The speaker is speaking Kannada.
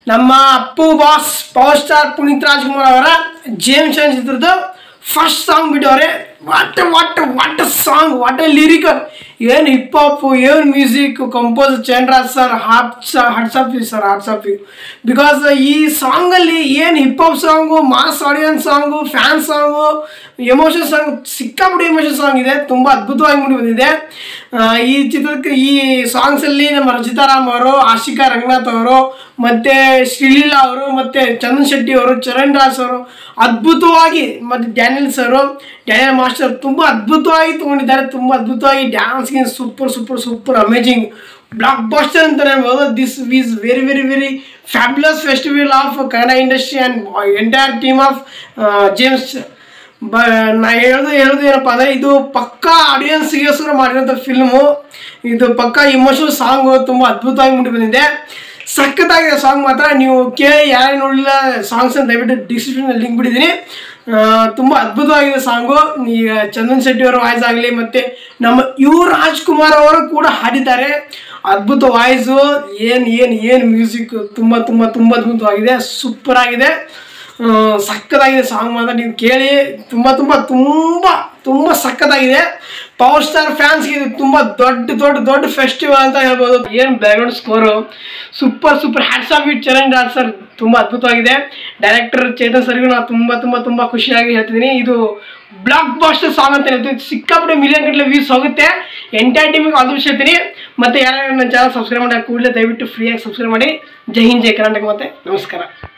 ನಮ್ಮ Appu boss power star Puneeth Rajkumar ಅವರ ಜೇಮ್ಸ್ ಅಂಡ್ ಚಿತ್ರದ ಫಸ್ಟ್ ಸಾಂಗ್ ಬಿಟ್ಟವ್ರೆ what what what song what lyrical ಏನು ಹಿಪ್ ಹಾಪ್ ಏನು music compose Chandraj sir hats hats off sir hats off because ಈ ಸಾಂಗಲ್ಲಿ ಏನು hip hop song mass audience song fan song emotion song ಸಿಕ್ಕಾಪಟ್ಟೆ ಎಮೋಷನ್ ಸಾಂಗ್ ಇದೆ ತುಂಬ ಅದ್ಭುತವಾಗಿ ಮೂಡಿ ಬಂದಿದೆ ಆ, ಈ ಚಿತ್ರಕ್ಕೆ ಈ ಸಾಂಗ್ಸಲ್ಲಿ ನಮ್ಮ ರಚಿತಾರಾಮ್ ಅವರು ಆಶಿಕಾ ರಂಗನಾಥ್ ಅವರು ಮತ್ತು ಶ್ರೀಲೀಲಾ ಅವರು ಮತ್ತು ಚಂದನ್ ಶೆಟ್ಟಿ ಅವರು ಚರಣ್ ರಾಜ್ ಅವರು ಅದ್ಭುತವಾಗಿ ಮತ್ತು ಡ್ಯಾನಿಯಲ್ ಸರು ಡ್ಯಾನಿಯಲ್ ಮಾಸ್ಟರ್ ತುಂಬ ಅದ್ಭುತವಾಗಿ ತೊಗೊಂಡಿದ್ದಾರೆ ತುಂಬ ಅದ್ಭುತವಾಗಿ ಡ್ಯಾನ್ಸ್ಗೆ super super super amazing blockbuster ಅಂತಲೇ ಹೇಳ್ಬೋದು this is very very very fabulous festival of Kannada industry and entire team of James ಬ ನಾ ಹೇಳೋದು ಹೇಳೋದು ಏನಪ್ಪ ಅಂದರೆ ಇದು ಪಕ್ಕಾ ಆಡಿಯನ್ಸ್ಗೋಸ್ಕರ ಮಾಡಿರೋಂಥ ಫಿಲ್ಮು ಇದು ಪಕ್ಕಾ ಇಮೋಷನಲ್ ಸಾಂಗು ತುಂಬ ಅದ್ಭುತವಾಗಿ ಮೂಡಿ ಬಂದಿದೆ ಸಖತ್ತಾಗಿದೆ ಸಾಂಗ್ ಮಾತ್ರ ನೀವು ಕೇಳಿ ಯಾರು ನೋಡಲಿಲ್ಲ ಸಾಂಗ್ಸನ್ನು ದಯವಿಟ್ಟು ಡಿಸ್ಕ್ರಿಪ್ಷನಲ್ಲಿ ಲಿಂಕ್ ಬಿಟ್ಟಿದ್ದೀನಿ ತುಂಬ ಅದ್ಭುತವಾಗಿದೆ ಸಾಂಗು ಈಗ ಚಂದನ್ ಶೆಟ್ಟಿ ಅವರ ವಾಯ್ಸ್ ಆಗಲಿ ಮತ್ತು ನಮ್ಮ ಯು ರಾಜ್ಕುಮಾರ್ ಅವರು ಕೂಡ ಹಾಡಿದ್ದಾರೆ ಅದ್ಭುತ ವಾಯ್ಸು ಏನು ಏನು ಏನು ಮ್ಯೂಸಿಕ್ ತುಂಬ ತುಂಬ ತುಂಬ ಅದ್ಭುತವಾಗಿದೆ ಸೂಪರ್ ಆಗಿದೆ ಆ, ಸಖತ್ತಾಗಿದೆ ಸಾಂಗ್ ಮಾತ್ರ ನೀವು ಕೇಳಿ ತುಂಬ ತುಂಬ ತುಂಬ ತುಂಬ ಸಖತ್ತಾಗಿದೆ ಪವರ್ ಸ್ಟಾರ್ ಫ್ಯಾನ್ಸ್ಗೆ ಇದು ತುಂಬ ದೊಡ್ಡ ದೊಡ್ಡ ದೊಡ್ಡ ಫೆಸ್ಟಿವಲ್ ಅಂತ ಹೇಳ್ಬೋದು ಏನು background score super super hats off it Charan Raj sir ತುಂಬ ಅದ್ಭುತವಾಗಿದೆ ಡೈರೆಕ್ಟರ್ ಚೇತನ್ ಸರ್ಗೂ ನಾನು ತುಂಬ ತುಂಬ ತುಂಬ ಖುಷಿಯಾಗಿ ಹೇಳ್ತಿದ್ದೀನಿ ಇದು ಬ್ಲಾಕ್ ಬಾಸ್ಟರ್ ಸಾಂಗ್ ಅಂತ ಹೇಳ್ತೀನಿ ಸಿಕ್ಕಾಪಟ್ಟೆ ಮಿಲಿಯನ್ ಗಟ್ಟಲೆ ವ್ಯೂಸ್ ಹೋಗುತ್ತೆ ಎಂಟೈರ್ ಟೀಮಿಗೆ ಆಲ್ ವಿಷಯ ಹೇಳ್ತೀನಿ ಮತ್ತು ಯಾರ್ಯಾರು ನನ್ನ ಚಾನಲ್ ಸಬ್ಸ್ಕ್ರೈಬ್ ಮಾಡಿ ಕೂಡಲೇ ದಯವಿಟ್ಟು ಫ್ರೀಯಾಗಿ ಸಬ್ಸ್ಕ್ರೈಬ್ ಮಾಡಿ ಜೈ ಹಿಂದ್ ಜೈ ಕರ್ನಾಟಕ ಮತ್ತೆ ನಮಸ್ಕಾರ